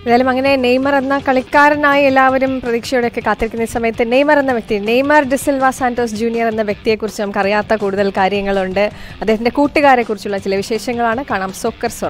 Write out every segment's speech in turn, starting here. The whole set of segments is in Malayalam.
ഏതായാലും അങ്ങനെ നെയ്മർ എന്ന കളിക്കാരനായി എല്ലാവരും പ്രതീക്ഷയോടെയൊക്കെ കാത്തിരിക്കുന്ന ഈ സമയത്ത് നെയ്മർ എന്ന വ്യക്തി നെയ്മർ ഡിസിൽവ സാന്റോസ് ജൂനിയർ എന്ന വ്യക്തിയെക്കുറിച്ച് നമുക്ക് അറിയാത്ത കൂടുതൽ കാര്യങ്ങളുണ്ട് അദ്ദേഹത്തിന്റെ കൂട്ടുകാരെ കുറിച്ചുള്ള ചില വിശേഷങ്ങളാണ് കാണാം സോക്കർ സൊറ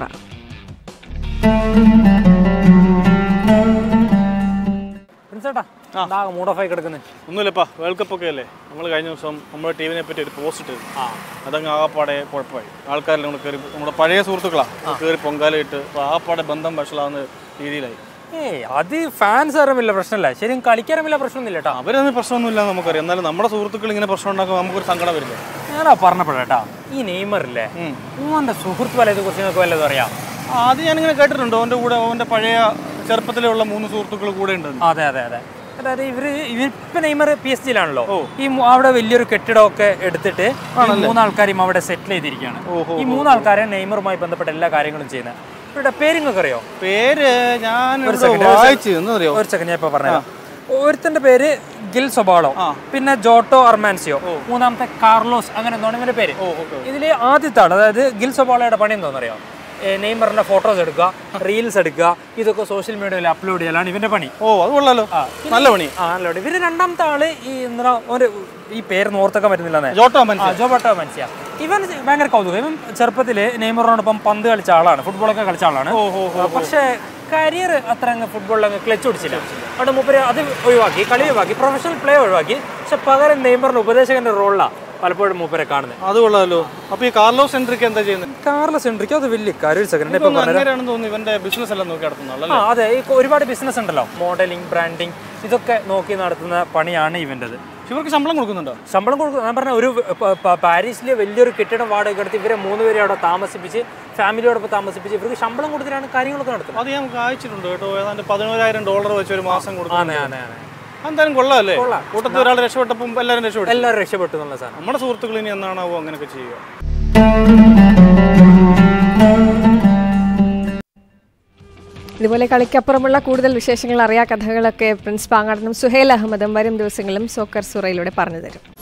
പ്രിൻസേട്ടാ എന്താ മൂഡ് ഓഫ് ആയി കിടക്കുന്നത് ഒന്നുമില്ലപ്പാ വേൾഡ് കപ്പ് ഒക്കെ അല്ലേ നമ്മൾ കഴിഞ്ഞ ദിവസം നമ്മുടെ ടീമിനെ പറ്റി ഒരു പോസ്റ്റ് ഇട്ടു അതങ്ങ് ആകപ്പാടെ കുഴപ്പമായി ആൾക്കാരെല്ലാം കൂടെ കയറി നമ്മുടെ പഴയ സുഹൃത്തുക്കളാണ് കയറി പൊങ്കാലയിട്ട് അപ്പോൾ ആകപ്പാടെ ബന്ധം വഷളാവുന്ന രീതിയിലായി ഏയ് അത് ഫാൻസ് ആരുമില്ല പ്രശ്നമില്ല ശരിക്കും കളിക്കാരുമില്ല പ്രശ്നമൊന്നുമില്ല കേട്ടോ അവരൊന്നും പ്രശ്നമൊന്നുമില്ല എന്ന് നമുക്കറിയാം എന്നാലും നമ്മുടെ സുഹൃത്തുക്കൾ ഇങ്ങനെ പ്രശ്നം ഉണ്ടാക്കുമ്പോൾ നമുക്കൊരു സങ്കടം വരില്ല ഞാനാ പറഞ്ഞപ്പോഴേട്ടാ ഈ നെയ്മർ ഇല്ലേ ഓന്റെ സുഹൃത്ത് വലയത്തെ കുറിച്ച് നിങ്ങൾക്ക് വല്ലതും അറിയാം ആ, അത് ഞാനിങ്ങനെ കേട്ടിട്ടുണ്ട് അവൻ്റെ കൂടെ അവൻ്റെ പഴയ ചെറുപ്പത്തിലുള്ള മൂന്ന് സുഹൃത്തുക്കൾ കൂടെ ഉണ്ടെന്ന് അതെ അതെ അതെ അതായത് ഇവര് ഇവരിപ്പോ നെയ്മർ പി എസ് ജിയിലാണല്ലോ ഈ മൂ- അവിടെ വലിയൊരു കെട്ടിടമൊക്കെ എടുത്തിട്ട് ഈ മൂന്നാൾക്കാരെയും അവിടെ സെറ്റിൽ ചെയ്തിരിക്കുകയാണ് ഈ മൂന്നാൾക്കാരെ നെയ്മറുമായി ബന്ധപ്പെട്ട എല്ലാ കാര്യങ്ങളും ചെയ്യുന്നത് ഇവരുടെ പേര് നിങ്ങൾക്ക് അറിയോ പേര് ഞാൻ ഒരു ഇവിടെ second, ഒരു വായിച്ചു എന്നറിയോ ഒരു സെക്കൻഡ് ഞാൻ ഇപ്പൊ പറഞ്ഞുതരാം ഒരുത്തന്റെ പേര് ഗിൽ സൊബാളോ പിന്നെ ജോട്ടോ അർമാൻസിയോ മൂന്നാമത്തെ കാർലോസ് അങ്ങനെ എന്താണ് ഇവന്റെ പേര് ഇതില് ആദ്യത്തെ ആള് അതായത് ഗിൽ സൊബാളോയുടെ പണി എന്താണെന്നറിയോ ഏ, നെയ്മറിന്റെ ഫോട്ടോസ് എടുക്കുക റീൽസ് എടുക്കുക ഇതൊക്കെ സോഷ്യൽ മീഡിയയിൽ അപ്ലോഡ് ചെയ്യലാണ് ഇവന്റെ പണി ഓ അത് കൊള്ളാലോ നല്ല പണി ആ അല്ലോ ഇവര് രണ്ടാമത്തെ ആള് ഈ എന്താ ഒരു ഈ പേര് ഓർത്തൊക്കെ പറ്റുന്നില്ല ജോട്ടോ മനസ്സിലായി ജോ ബട്ടോ മനസ്സിലാ ഇവൻ ഭയങ്കര കൗതുകം ഇവൻ ചെറുപ്പത്തില് നെയ്മറിനോടൊപ്പം പന്ത് കളിച്ച ആളാണ് ഫുട്ബോളൊക്കെ കളിച്ച ആളാണ് ആ, പക്ഷേ കരിയർ അത്ര അങ്ങ് ഫുട്ബോളിൽ അങ്ങ് ക്ലച്ച് പിടിച്ചില്ല അവിടെ മൂപ്പര് അത് ഒഴിവാക്കി കളി ഒഴിവാക്കി പ്രൊഫഷണൽ പ്ലേ ഒഴിവാക്കി പക്ഷെ പകരം നെയ്മറിന്റെ ഉപദേശകന്റെ റോളിലാണ് പലപ്പോഴും മൂപ്പരെ കാണുന്നത് അത് കൊള്ളാലോ അപ്പൊ ഈ കാർലോസ് എൻട്രിക്ക് എന്താ ചെയ്യുന്നത് കാർലസ് എൻട്രിക്ക് അത് വലിയ കാര്യം ഒരു സെക്കൻഡ് ഇപ്പൊ അങ്ങനെയാണെന്ന് തോന്നുന്നു ഇവന്റെ ബിസിനസ് എല്ലാം നോക്കി നടത്തുന്നുള്ളൂ ആ അതെ ഈ ഒരുപാട് ബിസിനസ് ഉണ്ടല്ലോ മോഡലിംഗ് ബ്രാൻഡിങ് ഇതൊക്കെ നോക്കി നടത്തുന്ന പണിയാണ് ഇവൻ്റെത് ഇവർക്ക് ശമ്പളം കൊടുക്കുന്നുണ്ടോ ശമ്പളം കൊടുക്കും ഞാൻ പറഞ്ഞ ഒരു പ- പ- പാരീസിലെ വലിയൊരു കെട്ടിടം വാടക എടുത്ത് ഇവരെ മൂന്ന് പേരെ അവിടെ താമസിപ്പിച്ച് ഫാമിലിയോടൊപ്പം താമസിപ്പിച്ച് ഇവർക്ക് ശമ്പളം കൊടുത്തിട്ടാണ് കാര്യങ്ങളൊക്കെ നടത്തുന്നത് അത് ഞാൻ വായിച്ചിട്ടുണ്ട് കേട്ടോ ഏതാണ്ട് പതിനോരായിരം ഡോളർ വെച്ച് ഒരു മാസം കൊടുക്കും ആണേ ആണേ ആണേ എന്തായാലും കൊള്ളാമല്ലേ കൊള്ളാം. കൂട്ടത്തിൽ ഒരാൾ രക്ഷപ്പെട്ടപ്പം എല്ലാവരും രക്ഷപ്പെട്ടു എല്ലാവരും രക്ഷപ്പെട്ടു എന്നുള്ള സാധനം നമ്മുടെ സുഹൃത്തുക്കൾ ഇനി എന്നാണാവോ അങ്ങനെയൊക്കെ ചെയ്യുക ഇതുപോലെ കളിക്കപ്പുറമുള്ള കൂടുതൽ വിശേഷങ്ങൾ അറിയാ കഥകളൊക്കെ പ്രിൻസ് പാങ്ങാടനും സുഹേൽ അഹമ്മദും വരും ദിവസങ്ങളും സോക്കർ സുറയിലൂടെ പറഞ്ഞു തരും